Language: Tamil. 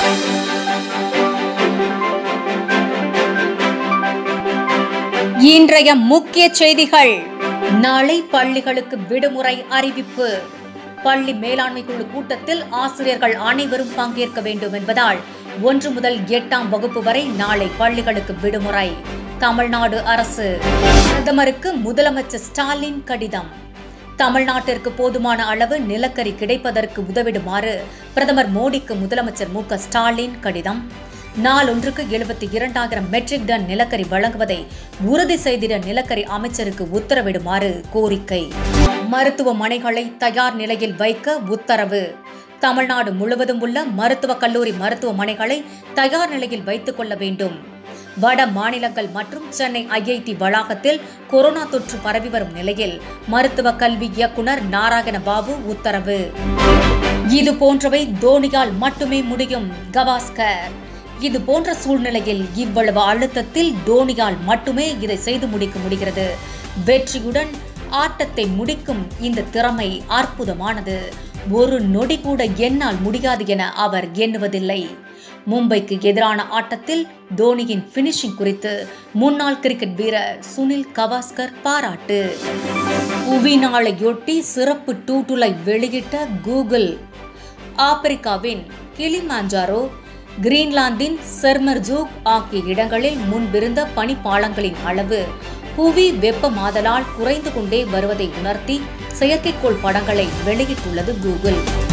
இன்றைய முக்கிய செய்திகள் நாளை பள்ளிகளுக்கு விடுமுறை அறிவிப்பு பள்ளி மேலாண்மை குழு கூட்டத்தில் ஆசிரியர்கள் அனைவரும் பங்கேற்க வேண்டும் என்பதால் ஒன்று முதல் எட்டாம் வகுப்பு வரை நாளை பள்ளிகளுக்கு விடுமுறை தமிழ்நாடு அரசு பிரதமருக்கு முதலமைச்சர் ஸ்டாலின் கடிதம் தமிழ்நாட்டிற்கு போதுமான அளவு நிலக்கரி கிடைப்பதற்கு உதவிடுமாறு பிரதமர் மோடிக்கு முதலமைச்சர் மு க ஸ்டாலின் கடிதம் நாளொன்றுக்கு எழுபத்தி இரண்டாயிரம் மெட்ரிக் டன் நிலக்கரி வழங்குவதை உறுதி செய்திட நிலக்கரி அமைச்சருக்கு உத்தரவிடுமாறு கோரிக்கை மருத்துவமனைகளை தயார் நிலையில் வைக்க உத்தரவு தமிழ்நாடு முழுவதும் உள்ள மருத்துவக் கல்லூரி மருத்துவமனைகளை தயார் நிலையில் வைத்துக் கொள்ள வேண்டும் வட மாநிலங்கள் மற்றும் சென்னை ஐஐடி வளாகத்தில் கொரோனா தொற்று பரவி வரும் நிலையில் மருத்துவ கல்வி இயக்குனர் நாராயண பாபு உத்தரவு இது போன்றவை தோனியால் மட்டுமே முடியும் கவாஸ்கர் இது போன்ற சூழ்நிலையில் இவ்வளவு அழுத்தத்தில் தோனியால் மட்டுமே இதை செய்து முடிக்க முடிகிறது வெற்றியுடன் ஆட்டத்தை முடிக்கும் இந்த திறமை அற்புதமானது ஒரு நொடி கூட என்னால் முடியாது என அவர் எண்ணுவதில்லை மும்பைக்கு எதிரான ஆட்டத்தில் தோனியின் பினிஷிங் குறித்து முன்னாள் கிரிக்கெட் வீரர் சுனில் கவாஸ்கர் பாராட்டு புவி நாளையொட்டி சிறப்பு டூட்டுலை வெளியிட்ட கூகுள் ஆப்பிரிக்காவின் கிளிமாஞ்சாரோ கிரீன்லாந்தின் செர்மர்ஜூக் ஆகிய இடங்களில் முன்பிருந்த பனிப்பாளங்களின் அளவு புவி வெப்பமாதலால் குறைந்து கொண்டே வருவதை உணர்த்தி செயற்கைக்கோள் படங்களை வெளியிட்டுள்ளது கூகுள்